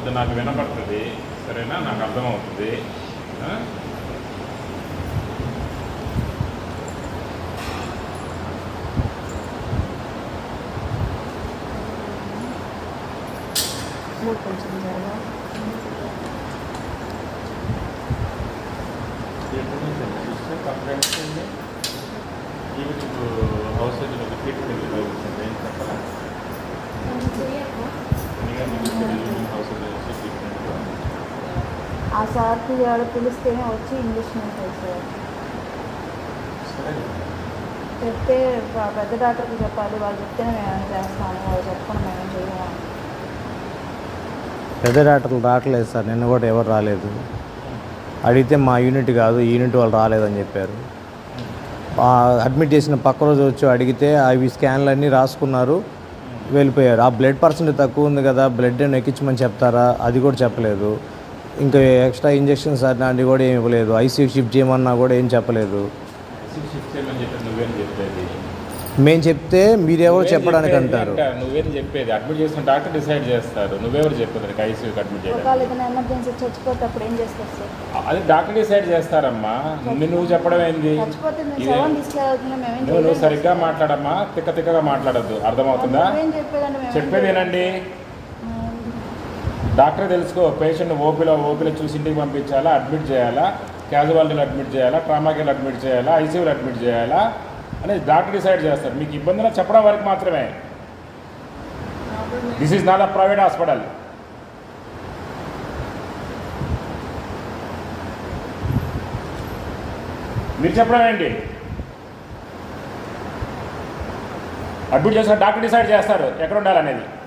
అది నాకు వినపడుతుంది సరేనా నాకు అర్థమవుతుంది ఆ? మూడు కొంచెం జరగా హౌస్ ట్రీట్మెంట్ ఏం చెప్పాలా హౌస్ ట్రీట్మెంట్ ఆ సార్కి ఆడ పిలిస్తేనే వచ్చి ఇంజక్షన్ ఉంటుంది సార్ సరే చెప్తే ప- పెద్ద డాక్టర్కి చెప్పాలి వాళ్ళు చెప్తేనే మేము ఏమైనా చేస్తాము వాళ్ళు చెప్పకుండా మేము ఏం చేయము పెద్ద డాక్టర్లు రావట్లేదు సార్ నిన్న కూడా ఎవరు రాలేదు అడిగితే మా యూనిట్ కాదు ఈ యూనిట్ వాళ్ళు రాలేదని చెప్పారు ఆ, అడ్మిట్ చేసిన పక్క రోజు వచ్చి అడిగితే అవి స్కాన్లు అన్నీ రాసుకున్నారు వెళ్ళిపోయారు ఆ బ్లడ్ పర్సెంట్ తక్కువ ఉంది కదా బ్లడ్ ఎక్కించమని చెప్తారా అది కూడా చెప్పలేదు ఇంకా ఎక్స్ట్రా ఇంజెక్షన్స్ అట్లాంటివి కూడా ఏమి ఇవ్వలేదు ఐసీయూ షిఫ్ట్ చేయమన్నా కూడా ఏం చెప్పలేదు షిఫ్ట్ చేయమని చెప్పి నువ్వేం చెప్పేది మేము చెప్తే మీరెవరు నువ్వేం చెప్పడానికి చెప్పేది అంటారు అంట, నువ్వేం చెప్పేది అడ్మిట్ చేసిన డాక్టర్ డిసైడ్ చేస్తారు నువ్వెవరు చెప్పేది నీకు ఐసీయూకి అడ్మిట్ చేయడం ఒకవేళ ఏదైనా ఎమర్జెన్సీ చచ్చిపోతే అప్పుడు ఏం చేస్తారు సార్ అది డాక్టర్ డిసైడ్ చేస్తారమ్మా నువ్వు నువ్వు చెప్పడం ఏంది చచ్చిపోతే మేము ఇదే- శవం తీసుకెళ్తున్నాం మేమేం నువ్వు నువ్వు చేయలేము సరిగ్గా మాట్లాడమ్మా తిక్క తిక్కగా మాట్లాడద్దు అర్థమవుతుందా ఏం చెప్పేదండి మేము చెప్పేది ఏనండి డాక్టర్ తెలుసుకో పేషెంట్ ఓపీలో ఓపీలో చూసి ఇంటికి పంపించాలా అడ్మిట్ చేయాలా క్యాజువాలిటీలో అడ్మిట్ చేయాలా ట్రామా కేర్లో అడ్మిట్ చేయాలా ఐసీయూలో అడ్మిట్ చేయాలా అనేది డాక్టర్ డిసైడ్ చేస్తారు మీకు ఇబ్బంది ఉన్నా చెప్పడం వరకు మాత్రమే this is not a private hospital మీరు చెప్పడం ఏంటి అడ్మిట్ చేసిన డాక్టర్ డిసైడ్ చేస్తారు ఎక్కడ ఉండాలనేది